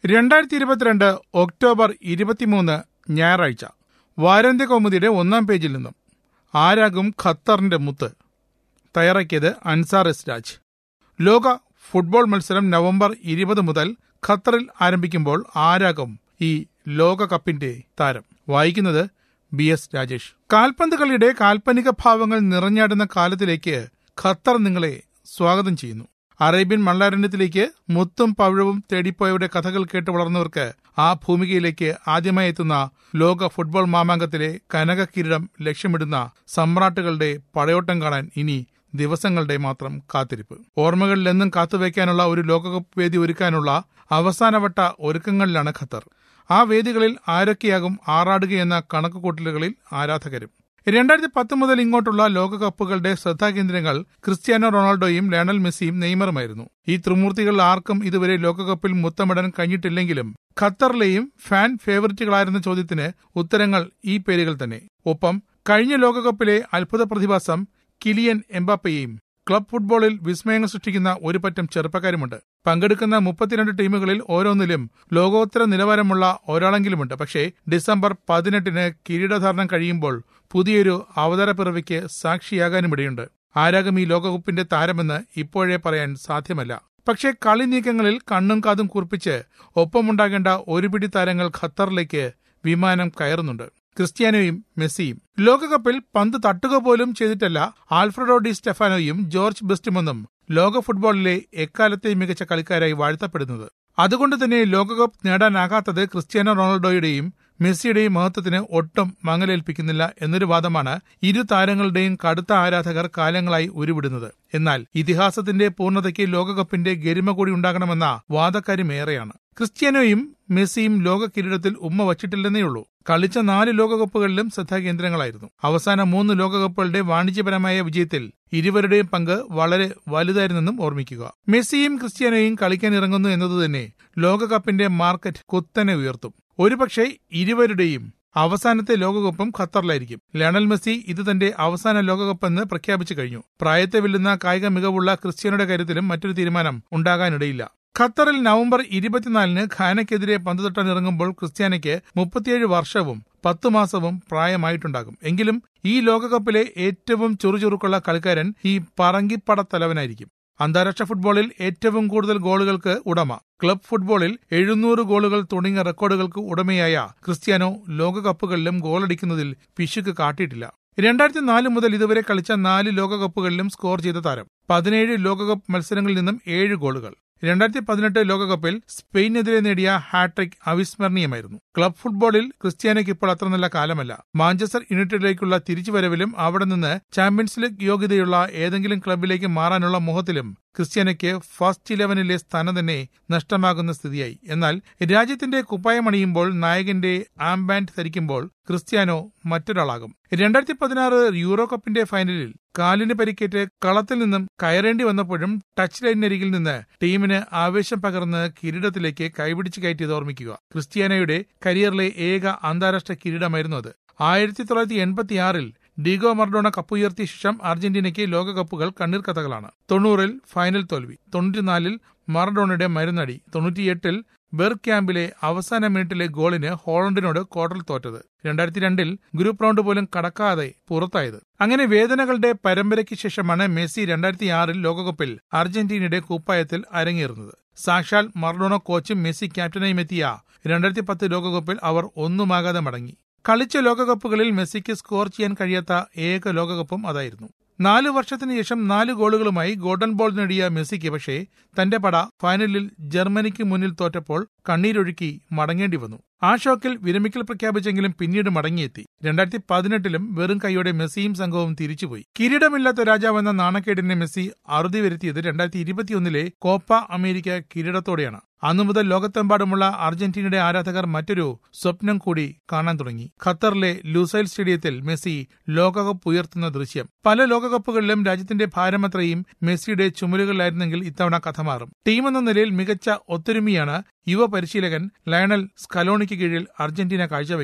രണ്ടായിരത്തി ഇരുപത്തിരണ്ട് ഒക്ടോബർ ഇരുപത്തിമൂന്ന് ഞായറാഴ്ച വാരാന്ത്യ കൗമുദിയുടെ ഒന്നാം പേജിൽ നിന്നും ആരാകും ഖത്തറിന്റെ മുത്ത് തയ്യാറാക്കിയത് അൻസാർ എസ് രാജ് ലോക ഫുട്ബോൾ മത്സരം നവംബർ ഇരുപത് മുതൽ ഖത്തറിൽ ആരംഭിക്കുമ്പോൾ ആരാകും ഈ ലോകകപ്പിന്റെ താരം വായിക്കുന്നത് ബി എസ് രാജേഷ് കാൽപന്ത് കളിയുടെ കാൽപ്പനിക ഭാവങ്ങൾ നിറഞ്ഞാടുന്ന കാലത്തിലേക്ക് ഖത്തർ നിങ്ങളെ സ്വാഗതം ചെയ്യുന്നു അറേബ്യൻ മണ്ണാരണ്യത്തിലേക്ക് മുത്തും പവിഴവും തേടിപ്പോയവരുടെ കഥകൾ കേട്ട് വളർന്നവർക്ക് ആ ഭൂമികയിലേക്ക് ആദ്യമായി എത്തുന്ന ലോക ഫുട്ബോൾ മാമാങ്കത്തിലെ കനക കിരീടം ലക്ഷ്യമിടുന്ന സമ്രാട്ടുകളുടെ പടയോട്ടം കാണാൻ ഇനി ദിവസങ്ങളുടെ മാത്രം കാത്തിരിപ്പ് ഓർമ്മകളിലെന്നും കാത്തുവയ്ക്കാനുള്ള ഒരു ലോകകപ്പ് വേദി ഒരുക്കാനുള്ള അവസാനവട്ട ഒരുക്കങ്ങളിലാണ് ഖത്തർ ആ വേദികളിൽ ആരൊക്കെയാകും ആറാടുകയെന്ന കണക്കുകൂട്ടലുകളിൽ ആരാധകരും രണ്ടായിരത്തി പത്ത് മുതൽ ഇങ്ങോട്ടുള്ള ലോകകപ്പുകളുടെ ശ്രദ്ധാകേന്ദ്രങ്ങൾ ക്രിസ്ത്യാനോ റൊണാൾഡോയും ലയണൽ മെസ്സിയും നെയ്മറുമായിരുന്നു ഈ ത്രിമൂർത്തികൾ ആർക്കും ഇതുവരെ ലോകകപ്പിൽ മുത്തമിടാൻ കഴിഞ്ഞിട്ടില്ലെങ്കിലും ഖത്തറിലെയും ഫാൻ ഫേവറിറ്റുകളായിരുന്ന ചോദ്യത്തിന് ഉത്തരങ്ങൾ ഈ പേരുകൾ തന്നെ ഒപ്പം കഴിഞ്ഞ ലോകകപ്പിലെ അത്ഭുത പ്രതിഭാസം കിലിയൻ എംബാപ്പയെയും ക്ലബ് ഫുട്ബോളിൽ വിസ്മയങ്ങൾ സൃഷ്ടിക്കുന്ന ഒരു പറ്റം ചെറുപ്പക്കാരുമുണ്ട് പങ്കെടുക്കുന്ന മുപ്പത്തിരണ്ട് ടീമുകളിൽ ഓരോന്നിലും ലോകോത്തര നിലവാരമുള്ള ഒരാളെങ്കിലുമുണ്ട് പക്ഷേ ഡിസംബർ പതിനെട്ടിന് കിരീടധാരണം കഴിയുമ്പോൾ പുതിയൊരു അവതാരപ്പിറവിക്ക് സാക്ഷിയാകാനുമിടയുണ്ട് ആരാകും ഈ ലോകകപ്പിന്റെ താരമെന്ന് ഇപ്പോഴേ പറയാൻ സാധ്യമല്ല പക്ഷേ കളി നീക്കങ്ങളിൽ കണ്ണും കാതും കൂർപ്പിച്ച് ഒപ്പമുണ്ടാകേണ്ട ഒരു പിടി താരങ്ങൾ ഖത്തറിലേക്ക് വിമാനം കയറുന്നുണ്ട് ക്രിസ്ത്യാനോയും മെസ്സിയും ലോകകപ്പിൽ പന്ത് തട്ടുക പോലും ചെയ്തിട്ടല്ല ആൽഫ്രഡോ ഡി സ്റ്റെഫാനോയും ജോർജ് ബെസ്റ്റുമെന്നും ലോക ഫുട്ബോളിലെ എക്കാലത്തെയും മികച്ച കളിക്കാരായി വാഴ്ത്തപ്പെടുന്നത് അതുകൊണ്ട് തന്നെ ലോകകപ്പ് നേടാനാകാത്തത് ക്രിസ്ത്യാനോ റൊണാൾഡോയുടെയും മെസ്സിയുടെയും മഹത്വത്തിന് ഒട്ടും മങ്ങലേൽപ്പിക്കുന്നില്ല എന്നൊരു വാദമാണ് ഇരു താരങ്ങളുടെയും കടുത്ത ആരാധകർ കാലങ്ങളായി ഉരുവിടുന്നത് എന്നാൽ ഇതിഹാസത്തിന്റെ പൂർണ്ണതയ്ക്ക് ലോകകപ്പിന്റെ ഗരിമ കൂടി ഉണ്ടാകണമെന്ന വാദക്കാരുമേറെയാണ് ക്രിസ്ത്യാനോയും മെസ്സിയും ലോക കിരീടത്തിൽ ഉമ്മ വച്ചിട്ടില്ലെന്നേയുള്ളൂ കളിച്ച നാല് ലോകകപ്പുകളിലും ശ്രദ്ധാകേന്ദ്രങ്ങളായിരുന്നു അവസാന മൂന്ന് ലോകകപ്പുകളുടെ വാണിജ്യപരമായ വിജയത്തിൽ ഇരുവരുടെയും പങ്ക് വളരെ വലുതായിരുന്നെന്നും ഓർമ്മിക്കുക മെസ്സിയും ക്രിസ്ത്യാനോയും കളിക്കാൻ ഇറങ്ങുന്നു എന്നതുതന്നെ ലോകകപ്പിന്റെ മാർക്കറ്റ് കുത്തനെ ഉയർത്തും ഒരുപക്ഷെ ഇരുവരുടെയും അവസാനത്തെ ലോകകപ്പും ഖത്തറിലായിരിക്കും ലയണൽ മെസ്സി ഇത് തന്റെ അവസാന ലോകകപ്പെന്ന് പ്രഖ്യാപിച്ചു കഴിഞ്ഞു പ്രായത്തെ വെല്ലുന്ന കായിക മികവുള്ള ക്രിസ്ത്യാനോയുടെ കാര്യത്തിലും മറ്റൊരു തീരുമാനം ഉണ്ടാകാനിടയില്ല ഖത്തറിൽ നവംബർ ഇരുപത്തിനാലിന് ഖാനയ്ക്കെതിരെ പന്ത് തട്ടാൻ ഇറങ്ങുമ്പോൾ ക്രിസ്ത്യാനയ്ക്ക് മുപ്പത്തിയേഴ് വർഷവും പത്തു മാസവും പ്രായമായിട്ടുണ്ടാകും എങ്കിലും ഈ ലോകകപ്പിലെ ഏറ്റവും ചുറുചുറുക്കുള്ള കളിക്കാരൻ ഈ പറങ്കിപ്പട തലവനായിരിക്കും അന്താരാഷ്ട്ര ഫുട്ബോളിൽ ഏറ്റവും കൂടുതൽ ഗോളുകൾക്ക് ഉടമ ക്ലബ് ഫുട്ബോളിൽ എഴുന്നൂറ് ഗോളുകൾ തുടങ്ങിയ റെക്കോർഡുകൾക്ക് ഉടമയായ ക്രിസ്ത്യാനോ ലോകകപ്പുകളിലും ഗോളടിക്കുന്നതിൽ പിശുക്ക് കാട്ടിയിട്ടില്ല രണ്ടായിരത്തി നാല് മുതൽ ഇതുവരെ കളിച്ച നാല് ലോകകപ്പുകളിലും സ്കോർ ചെയ്ത താരം പതിനേഴ് ലോകകപ്പ് മത്സരങ്ങളിൽ നിന്നും ഏഴ് ഗോളുകൾ രണ്ടായിരത്തി പതിനെട്ട് ലോകകപ്പിൽ സ്പെയിനെതിരെ നേടിയ ഹാട്രിക് അവിസ്മരണീയമായിരുന്നു ക്ലബ് ഫുട്ബോളിൽ ക്രിസ്ത്യാനോയ്ക്ക് ഇപ്പോൾ അത്ര നല്ല കാലമല്ല മാഞ്ചസ്റ്റർ യുണൈറ്റഡിലേക്കുള്ള തിരിച്ചുവരവിലും അവിടെ നിന്ന് ചാമ്പ്യൻസ് ലീഗ് യോഗ്യതയുള്ള ഏതെങ്കിലും ക്ലബിലേക്ക് മാറാനുള്ള മോഹത്തിലും ക്രിസ്ത്യാനോയ്ക്ക് ഫസ്റ്റ് ഇലവനിലെ സ്ഥാനം തന്നെ നഷ്ടമാകുന്ന സ്ഥിതിയായി എന്നാൽ രാജ്യത്തിന്റെ കുപ്പായമണിയുമ്പോൾ നായകന്റെ ആംബാൻഡ് ധരിക്കുമ്പോൾ ക്രിസ്ത്യാനോ മറ്റൊരാളാകും രണ്ടായിരത്തി പതിനാറ് യൂറോ കപ്പിന്റെ ഫൈനലിൽ കാലിന് പരിക്കേറ്റ് കളത്തിൽ നിന്നും കയറേണ്ടി വന്നപ്പോഴും ടച്ച് ലൈനരികിൽ നിന്ന് ടീമിന് ആവേശം പകർന്ന് കിരീടത്തിലേക്ക് കൈപിടിച്ച് കയറ്റിയത് ഓർമ്മിക്കുക ക്രിസ്ത്യാനോയുടെ കരിയറിലെ ഏക അന്താരാഷ്ട്ര കിരീടമായിരുന്നു അത് ആയിരത്തി തൊള്ളായിരത്തി എൺപത്തിയാറിൽ ഡിഗോ മർഡോണ കപ്പുയർത്തിയ ശേഷം അർജന്റീനയ്ക്ക് ലോകകപ്പുകൾ കണ്ണീർ കഥകളാണ് തൊണ്ണൂറിൽ ഫൈനൽ തോൽവി തൊണ്ണൂറ്റിനാലിൽ മറഡോണയുടെ മരുന്നടി തൊണ്ണൂറ്റിയെട്ടിൽ ബെർ ക്യാമ്പിലെ അവസാന മിനിറ്റിലെ ഗോളിന് ഹോളണ്ടിനോട് ക്വാർട്ടറിൽ തോറ്റത് രണ്ടായിരത്തി രണ്ടിൽ ഗ്രൂപ്പ് റൗണ്ട് പോലും കടക്കാതെ പുറത്തായത് അങ്ങനെ വേദനകളുടെ പരമ്പരയ്ക്ക് ശേഷമാണ് മെസ്സി രണ്ടായിരത്തി ആറിൽ ലോകകപ്പിൽ അർജന്റീനയുടെ കുപ്പായത്തിൽ അരങ്ങേറുന്നത് സാക്ഷാൽ മറഡോണ കോച്ചും മെസ്സി ക്യാപ്റ്റനായും എത്തിയ രണ്ടായിരത്തി പത്ത് ലോകകപ്പിൽ അവർ ഒന്നുമാകാതെ മടങ്ങി കളിച്ച ലോകകപ്പുകളിൽ മെസ്സിക്ക് സ്കോർ ചെയ്യാൻ കഴിയാത്ത ഏക ലോകകപ്പും അതായിരുന്നു നാലു വർഷത്തിന് ശേഷം നാല് ഗോളുകളുമായി ഗോൾഡൻ ബോൾ നേടിയ മെസ്സിക്ക് പക്ഷേ തന്റെ പട ഫൈനലിൽ ജർമ്മനിക്ക് മുന്നിൽ തോറ്റപ്പോൾ കണ്ണീരൊഴുക്കി മടങ്ങേണ്ടി വന്നു ആ ഷോക്കിൽ വിരമിക്കൽ പ്രഖ്യാപിച്ചെങ്കിലും പിന്നീട് മടങ്ങിയെത്തി രണ്ടായിരത്തി പതിനെട്ടിലും വെറും കൈയോടെ മെസ്സിയും സംഘവും തിരിച്ചുപോയി കിരീടമില്ലാത്ത രാജാവെന്ന നാണക്കേടിനെ മെസ്സി അറുതി വരുത്തിയത് രണ്ടായിരത്തി ഇരുപത്തിയൊന്നിലെ കോപ്പ അമേരിക്ക കിരീടത്തോടെയാണ് അന്നു മുതൽ ലോകത്തെമ്പാടുമുള്ള അർജന്റീനയുടെ ആരാധകർ മറ്റൊരു സ്വപ്നം കൂടി കാണാൻ തുടങ്ങി ഖത്തറിലെ ലൂസൈൽ സ്റ്റേഡിയത്തിൽ മെസ്സി ലോകകപ്പ് ഉയർത്തുന്ന ദൃശ്യം പല ലോകകപ്പുകളിലും രാജ്യത്തിന്റെ ഭാരമത്രയും മെസ്സിയുടെ ചുമലുകളിലായിരുന്നെങ്കിൽ ഇത്തവണ കഥ മാറും ടീമെന്ന നിലയിൽ മികച്ച ഒത്തൊരുമയാണ് യുവ പരിശീലകൻ ലയണൽ സ്കലോണിക്ക് കീഴിൽ അർജന്റീന കാഴ്ചവെക്കുന്നത്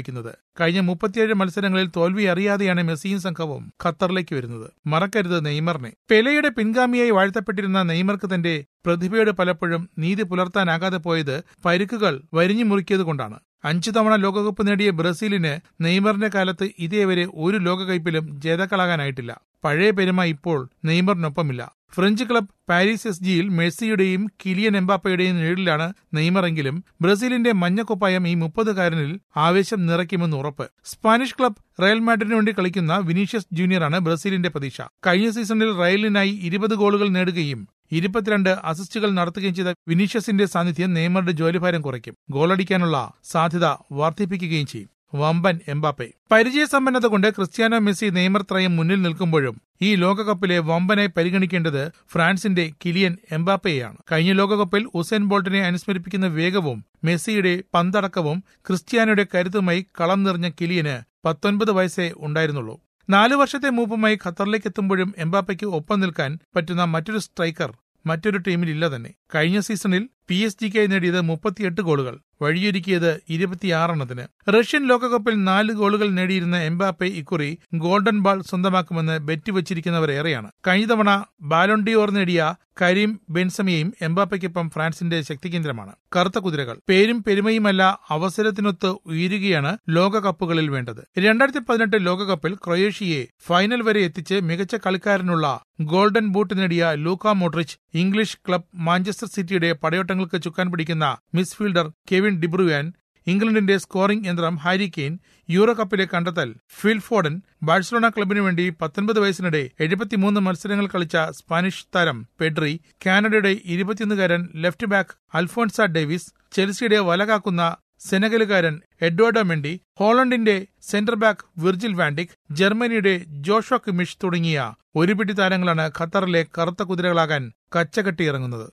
കഴിഞ്ഞ മുപ്പത്തിയേഴ് മത്സരങ്ങളിൽ തോൽവി അറിയാതെയാണ് മെസ്സിയും സംഘവും ഖത്തറിലേക്ക് വരുന്നത് മറക്കരുത് നെയ്മറിനെ പെലെയുടെ പിൻഗാമിയായി വാഴ്ത്തപ്പെട്ടിരുന്ന നെയ്മർക്ക് തന്റെ പ്രതിഭയോട് പലപ്പോഴും നീതി പുലർത്താനാകാതെ പോയത് പരിക്കുകൾ വരിഞ്ഞു മുറുക്കിയതുകൊണ്ടാണ് അഞ്ചു തവണ ലോകകപ്പ് നേടിയ ബ്രസീലിന് നെയ്മറിന്റെ കാലത്ത് ഇതേവരെ ഒരു ലോകകപ്പിലും ജേതാക്കളാകാനായിട്ടില്ല പഴയ പെരുമ ഇപ്പോൾ നെയ്മറിനൊപ്പമില്ല ഫ്രഞ്ച് ക്ലബ് പാരീസ് എസ് ജിയിൽ മെസ്സിയുടെയും കിലിയൻ എംബാപ്പയുടെയും നേടിലാണ് നെയ്മറെങ്കിലും ബ്രസീലിന്റെ മഞ്ഞക്കുപ്പായം ഈ മുപ്പതുകാരനിൽ ആവേശം നിറയ്ക്കുമെന്ന് ഉറപ്പ് സ്പാനിഷ് ക്ലബ് റയൽ മാഡ്രിഡിന് വേണ്ടി കളിക്കുന്ന വിനീഷ്യസ് ജൂനിയറാണ് ബ്രസീലിന്റെ പ്രതീക്ഷ കഴിഞ്ഞ സീസണിൽ റയലിനായി ഇരുപത് ഗോളുകൾ നേടുകയും ഇരുപത്തിരണ്ട് അസിസ്റ്റുകൾ നടത്തുകയും ചെയ്ത വിനീഷ്യസിന്റെ സാന്നിധ്യം നെയ്മറുടെ ജോലിഭാരം കുറയ്ക്കും ഗോളടിക്കാനുള്ള സാധ്യത വർദ്ധിപ്പിക്കുകയും ചെയ്യും വമ്പൻ എംബാപ്പെ പരിചയസമ്പന്നത കൊണ്ട് ക്രിസ്ത്യാനോ മെസ്സി നെയ്മർ ത്രയം മുന്നിൽ നിൽക്കുമ്പോഴും ഈ ലോകകപ്പിലെ വമ്പനായി പരിഗണിക്കേണ്ടത് ഫ്രാൻസിന്റെ കിലിയൻ എംബാപ്പയെയാണ് കഴിഞ്ഞ ലോകകപ്പിൽ ഉസൈൻ ബോൾട്ടിനെ അനുസ്മരിപ്പിക്കുന്ന വേഗവും മെസ്സിയുടെ പന്തടക്കവും ക്രിസ്ത്യാനോയുടെ കരുത്തുമായി കളം നിറഞ്ഞ കിലിയന് പത്തൊൻപത് വയസ്സേ ഉണ്ടായിരുന്നുള്ളൂ നാലു വർഷത്തെ മൂപ്പുമായി ഖത്തറിലേക്ക് എത്തുമ്പോഴും എംബാപ്പയ്ക്ക് ഒപ്പം നിൽക്കാൻ പറ്റുന്ന മറ്റൊരു സ്ട്രൈക്കർ മറ്റൊരു ടീമിൽ ഇല്ല തന്നെ കഴിഞ്ഞ സീസണിൽ പി എസ് ജിക്കായി നേടിയത് മുപ്പത്തിയെട്ട് ഗോളുകൾ വഴിയൊരുക്കിയത് ഇരുപത്തിയാറെണ്ണത്തിന് റഷ്യൻ ലോകകപ്പിൽ നാല് ഗോളുകൾ നേടിയിരുന്ന എംബാപ്പെ ഇക്കുറി ഗോൾഡൻ ബാൾ സ്വന്തമാക്കുമെന്ന് ബെറ്റ് വച്ചിരിക്കുന്നവർ ഏറെയാണ് കഴിഞ്ഞ തവണ ബാലോണ്ടിയോർ നേടിയ കരീം ബെൻസമിയും എംബാപ്പയ്ക്കൊപ്പം ഫ്രാൻസിന്റെ ശക്തികേന്ദ്രമാണ് കറുത്ത കുതിരകൾ പേരും പെരുമയുമല്ല അവസരത്തിനൊത്ത് ഉയരുകയാണ് ലോകകപ്പുകളിൽ വേണ്ടത് രണ്ടായിരത്തി പതിനെട്ട് ലോകകപ്പിൽ ക്രൊയേഷ്യയെ ഫൈനൽ വരെ എത്തിച്ച് മികച്ച കളിക്കാരനുള്ള ഗോൾഡൻ ബൂട്ട് നേടിയ Luka Modric English club Manchester സിറ്റിയുടെ പടയോട്ടങ്ങൾക്ക് ചുക്കാൻ പിടിക്കുന്ന മിസ്ഫീൽഡർ കെവിൻ ഡിബ്രുവാൻ ഇംഗ്ലണ്ടിന്റെ സ്കോറിംഗ് യന്ത്രം ഹാരി കെയ്ൻ യൂറോ കപ്പിലെ കണ്ടെത്തൽ ഫിൽ ഫോഡൻ ബാഴ്സലോണ ക്ലബിനു വേണ്ടി പത്തൊൻപത് വയസ്സിനിടെ എഴുപത്തിമൂന്ന് മത്സരങ്ങൾ കളിച്ച സ്പാനിഷ് താരം പെഡ്രി കാനഡയുടെ ഇരുപത്തിയൊന്നുകാരൻ ലെഫ്റ്റ് ബാക്ക് അൽഫോൺസ ഡേവിസ് ചെൽസിയുടെ വലകാക്കുന്ന സെനഗലുകാരൻ എഡ്വാർഡോ മെൻഡി ഹോളണ്ടിന്റെ സെന്റർ ബാക്ക് വിർജിൽ വാൻഡിക് ജർമ്മനിയുടെ ജോഷോ കിമിഷ് തുടങ്ങിയ ഒരു പിടി താരങ്ങളാണ് ഖത്തറിലെ കറുത്ത കുതിരകളാകാൻ കച്ചകെട്ടിയിറങ്ങുന്നത്